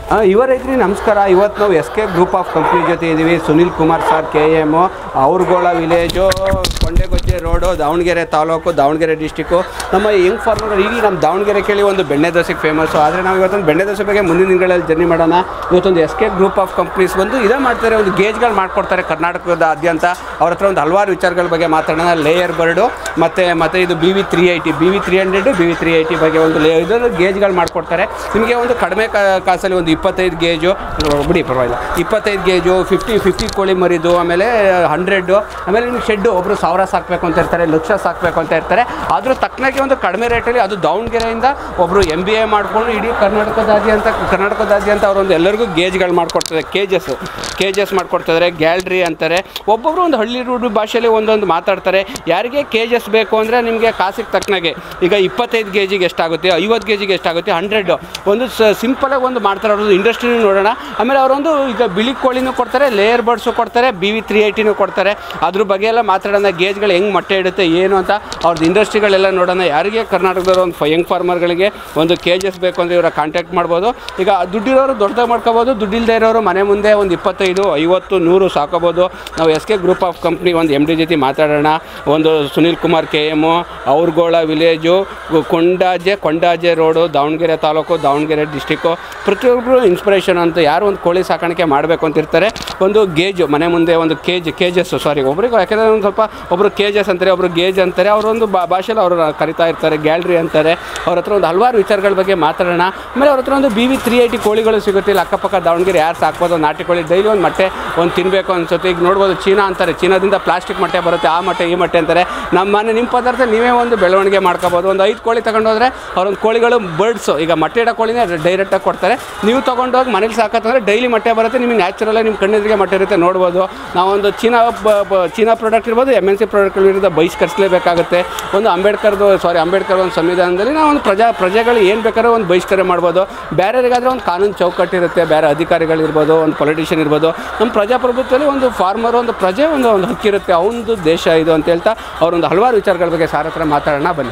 ಹಾಂ ಇವರೈತ್ರಿ ನಮಸ್ಕಾರ ಇವತ್ತು ನಾವು S K group of company ಜೊತೆ ಇದ್ದೀವಿ Sunil Kumar sir K M ಅವ್ರಗೋಳ ವಿಲೇಜು ಕೊಂಡೆಗೊಜ್ಜೆ ರೋಡು ದಾವಣಗೆರೆ ತಾಲೂಕು ದಾವಣಗೆರೆ ಡಿಸ್ಟಿಕ್ಕು ನಮ್ಮ ಯಂಗ್ ಫಾರ್ಮರ್ ಈಗ ನಮ್ಮ ದಾವಣಗೆರೆ ಕೇಳಿ ಒಂದು ಬೆಣ್ಣೆ ದೋಸೆಗೆ ಫೇಮಸ್ಸು ಆದರೆ ನಾವು ಇವತ್ತೊಂದು ಬೆಣ್ಣೆ ದೋಸೆ ಬಗ್ಗೆ ಮುಂದಿನ ದಿನಗಳಲ್ಲಿ ಜರ್ನಿ ಮಾಡೋಣ ಇವತ್ತೊಂದು S K group of companies ಬಂದು ಇದೇ ಮಾಡ್ತಾರೆ ಒಂದು ಗೇಜ್ಗಳು ಮಾಡ್ಕೊಡ್ತಾರೆ ಕರ್ನಾಟಕದಾದ್ಯಂತ ಅವ್ರ ಹತ್ರ ಒಂದು ಹಲವಾರು ವಿಚಾರಗಳ ಬಗ್ಗೆ ಮಾತಾಡೋಣ ಲೇಯರ್ ಬರ್ಡು ಮತ್ತು ಮತ್ತು ಇದು B V three eighty B V three hundred B V three eighty ಬಗ್ಗೆ ಒಂದು ಲೇ ಇದನ್ನು ಗೇಜ್ಗಳು ಮಾಡ್ಕೊಡ್ತಾರೆ ನಿಮಗೆ ಒಂದು ಕಡಿಮೆ ಕಾ- ಕಾಸಲ್ಲಿ ಒಂದು ಇಪ್ಪತ್ತೈದು ಗೇಜು ಬಿಡಿ ಪರವಾಗಿಲ್ಲ ಇಪ್ಪತ್ತೈದು ಗೇಜು ಫಿಫ್ಟಿ ಫಿಫ್ಟಿ ಕೋಳಿ ಮರಿದು ಆಮೇಲೆ ಹಂಡ್ರೆಡ್ಡು ಆಮೇಲೆ ನಿಮ್ಗೆ ಶೆಡ್ಡು ಒಬ್ಬರು ಸಾವಿರ ಸಾಕಬೇಕು ಅಂತ ಇರ್ತಾರೆ ಲಕ್ಷ ಸಾಕಬೇಕು ಅಂತ ಇರ್ತಾರೆ ಅದ್ರ ತಕ್ಕನಾಗಿ ಒಂದು ಕಡಿಮೆ ರೇಟಲ್ಲಿ ಅದು ದಾವಣಗೆರೆಯಿಂದ ಒಬ್ಬರು ಎಮ್ ಬಿ ಎ ಮಾಡಿಕೊಂಡು ಇಡೀ ಕರ್ನಾಟಕದಾದ್ಯಂತ ಕರ್ನಾಟಕದಾದ್ಯಂತ ಅವರೊಂದು ಎಲ್ಲರಿಗೂ ಗೇಜ್ಗಳು ಮಾಡ್ಕೊಡ್ತಾರೆ ಕೇಜಸ್ ಕೇಜಸ್ ಮಾಡ್ಕೊಡ್ತಿದ್ದಾರೆ ಗ್ಯಾಲ್ರಿ ಅಂತಾರೆ ಒಬ್ಬೊಬ್ಬರು ಒಂದು ಹಳ್ಳಿ ರೂಢಿ ಭಾಷೆಯಲ್ಲಿ ಒಂದೊಂದು ಮಾತಾಡ್ತಾರೆ ಯಾರಿಗೆ ಕೇಜಸ್ ಬೇಕು ಅಂದರೆ ನಿಮಗೆ ಕಾಸಿಗೆ ತಕ್ಕನಾಗೆ ಈಗ ಇಪ್ಪತ್ತೈದು ಕೆ ಜಿಗೆ ಎಷ್ಟಾಗುತ್ತೆ ಐವತ್ತು ಕೆ ಜಿಗೆ ಎಷ್ಟಾಗುತ್ತೆ ಹಂಡ್ರೆಡ್ ಒಂದು ಸಿಂಪಲಾಗಿ ಒಂದು ಮಾಡ್ತಾರೆ ಅವ್ರದ್ದು ಇಂಡಸ್ಟ್ರಿನೂ ನೋಡೋಣ ಆಮೇಲೆ ಅವರೊಂದು ಈಗ ಬಿಳಿ ಕೋಳಿನೂ ಕೊಡ್ತಾರೆ ಲೇಯರ್ ಬರ್ಡ್ಸು ಕೊಡ್ತಾರೆ ಬಿ ವಿ ತ್ರೀ ಏಯ್ಟಿನೂ ಕೊಡ್ತಾರೆ ಅದ್ರ ಬಗ್ಗೆ ಎಲ್ಲ ಮಾತಾಡೋಣ ಗೇಜ್ಗಳು ಹೆಂಗೆ ಮೊಟ್ಟೆ ಇಡುತ್ತೆ ಏನು ಅಂತ ಅವ್ರದ್ದು ಇಂಡಸ್ಟ್ರಿಗಳೆಲ್ಲ ನೋಡೋಣ ಯಾರಿಗೆ ಕರ್ನಾಟಕದವ್ರು ಒಂದು ಯಂಗ್ ಫಾರ್ಮರ್ಗಳಿಗೆ ಒಂದು ಕೇಜಸ್ ಬೇಕು ಅಂದರೆ ಇವರ ಕಾಂಟ್ಯಾಕ್ಟ್ ಮಾಡ್ಬೋದು ಈಗ ದುಡ್ಡಿರೋರು ದೊಡ್ಡದಾಗಿ ಮಾಡ್ಕೋಬೋದು ದುಡ್ಡಿಲ್ಲದೆ ಇರೋರು ಮನೆ ಮುಂದೆ ಒಂದು ಇಪ್ಪತ್ತೈದು ಐವತ್ತು ನೂರು ಸಾಕೋಬೋದು ನಾವು S K group of company ಒಂದು ಎಮ್ ಡಿ ಜೊತೆ ಮಾತಾಡೋಣ ಒಂದು ಸುನಿಲ್ ಕುಮಾರ್ ಕೆ ಎಮ್ಮು ಅವ್ರಗೋಳ ವಿಲೇಜು ಗು- ಕೊಂಡಾಜೆ ಕೊಂಡಾಜೆ ರೋಡು ದಾವಣಗೆರೆ ತಾಲೂಕು ದಾವಣಗೆರೆ ಡಿಸ್ಟಿಕ್ಕು ಪ್ರತಿಯೊಬ್ಬರು ಇನ್ಸ್ಪಿರೇಷನ್ ಅಂತ ಯಾರು ಒಂದು ಕೋಳಿ ಸಾಕಾಣಿಕೆ ಮಾಡಬೇಕು ಅಂತ ಇರ್ತಾರೆ ಒಂದು ಗೇಜು ಮನೆ ಮುಂದೆ ಒಂದು ಕೇಜ್ ಕೇಜಸ್ ಸಾರಿ ಒಬ್ರಿಗೆ ಯಾಕಂದರೆ ಒಂದು ಸ್ವಲ್ಪ ಒಬ್ಬರು ಕೇಜಸ್ ಅಂತಾರೆ ಒಬ್ಬರು ಗೇಜ್ ಅಂತಾರೆ ಅವರೊಂದು ಬಾ ಭಾಷೆಯಲ್ಲಿ ಅವರು ಕರಿತಾ ಇರ್ತಾರೆ ಗ್ಯಾಲ್ರಿ ಅಂತಾರೆ ಅವ್ರ ಹತ್ರ ಒಂದು ಹಲವಾರು ವಿಚಾರಗಳ ಬಗ್ಗೆ ಮಾತಾಡೋಣ ಆಮೇಲೆ ಅವ್ರ ಹತ್ರ ಒಂದು ಬಿ ವಿ ತ್ರೀ ಏಯ್ಟಿ ಕೋಳಿಗಳು ಸಿಗುತ್ತೆ ಇಲ್ಲಿ ಅಕ್ಕಪಕ್ಕ ದಾವಣಗೆರೆ ಯಾರು ಸಾಕ್ಬೋದು ನಾಟಿ ಕೋಳಿ ಡೈಲಿ ಒಂದು ಮೊಟ್ಟೆ ಒಂದು ತಿನ್ನಬೇಕು ಅನ್ಸುತ್ತೆ ಈಗ ನೋಡ್ಬೋದು ಚೀನಾ ಅಂತಾರೆ ಚೀನಾದಿಂದ ಪ್ಲಾಸ್ಟಿಕ್ ಮೊಟ್ಟೆ ಬರುತ್ತೆ ಆ ಮೊಟ್ಟೆ ಈ ಮೊಟ್ಟೆ ಅಂತಾರೆ ನಮ್ಮ ಮನೆ ನಿಮ್ಮ ಪದಾರ್ಥ ನೀವೇ ಒಂದು ಬೆಳವಣಿಗೆ ಮಾಡ್ಕೋಬೋದು ಒಂದು ಐದು ಕೋಳಿ ತಗೊಂಡೋದ್ರೆ ಅವ್ರೊಂದು ಕೋಳಿಗಳು ಬರ್ಡ್ಸು ಈಗ ಮೊಟ್ಟೆ ಇಡೋ ಕೋಳಿನೇ ಡೈರೆಕ್ಟಾಗಿ ಕೊಡ್ತಾರೆ ನೀವು ತೊಗೊಂಡೋಗಿ ಮನೇಲಿ ಸಾಕತ್ತಂದ್ರೆ ಡೈಲಿ ಮೊಟ್ಟೆ ಬರುತ್ತೆ ನಿಮಗೆ ನ್ಯಾಚುರಲಾಗಿ ನಿಮ್ಮ ಕಣ್ಣೆದುರಿಗೆ ಮೊಟ್ಟೆ ಇರುತ್ತೆ ನೋಡ್ಬೋದು ನಾವೊಂದು ಚೀನಾ ಬ- ಬ- ಚೀನಾ ಪ್ರಾಡಕ್ಟ್ ಇರ್ಬೋದು ಎಮ್ ಎನ್ ಸಿ ಪ್ರಾಡಕ್ಟ್ಗಳ ವಿರುದ್ಧ ಬಹಿಷ್ಕರಿಸಲೇಬೇಕಾಗುತ್ತೆ ಒಂದು ಅಂಬೇಡ್ಕರ್ದು ಸಾರಿ ಅಂಬೇಡ್ಕರ್ ಒಂದು ಸಂವಿಧಾನದಲ್ಲಿ ನಾವು ಒಂದು ಪ್ರಜಾ ಪ್ರಜೆಗಳು ಏನು ಬೇಕಾದ್ರೂ ಒಂದು ಬಹಿಷ್ಕಾರ ಮಾಡ್ಬೋದು ಬೇರೆಯವರಿಗಾದ್ರೆ ಒಂದು ಕಾನೂನು ಚೌಕಟ್ಟಿರುತ್ತೆ ಬೇರೆ ಅಧಿಕಾರಿಗಳಿರ್ಬೋದು ಒಂದು ಪೊಲಿಟಿಷಿಯನ್ ಇರ್ಬೋದು ನಮ್ಮ ಪ್ರಜಾಪ್ರಭುತ್ವದಲ್ಲಿ ಒಂದು ಫಾರ್ಮರ್ ಒಂದು ಪ್ರಜೆ ಒಂದು ಒಂದು ಹಕ್ಕಿರುತ್ತೆ ಅವನದು ದೇಶ ಇದು ಅಂತ ಹೇಳ್ತಾ ಅವರೊಂದು ಹಲವಾರು ವಿಚಾರಗಳ ಬಗ್ಗೆ ಸಾರ್ ಹತ್ರ ಮಾತಾಡೋಣ ಬನ್ನಿ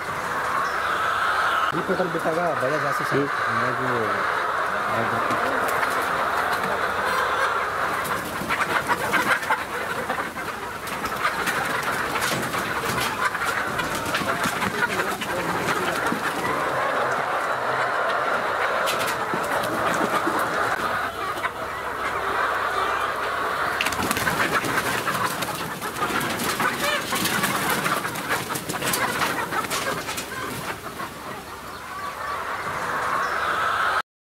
ಈ ಪೆಟ್ರೋಲ್ ಬಿಟ್ಟಾಗ ಬೆಳೆ ಜಾಸ್ತಿ ಸರ್ ಹಂಗಾಗಿ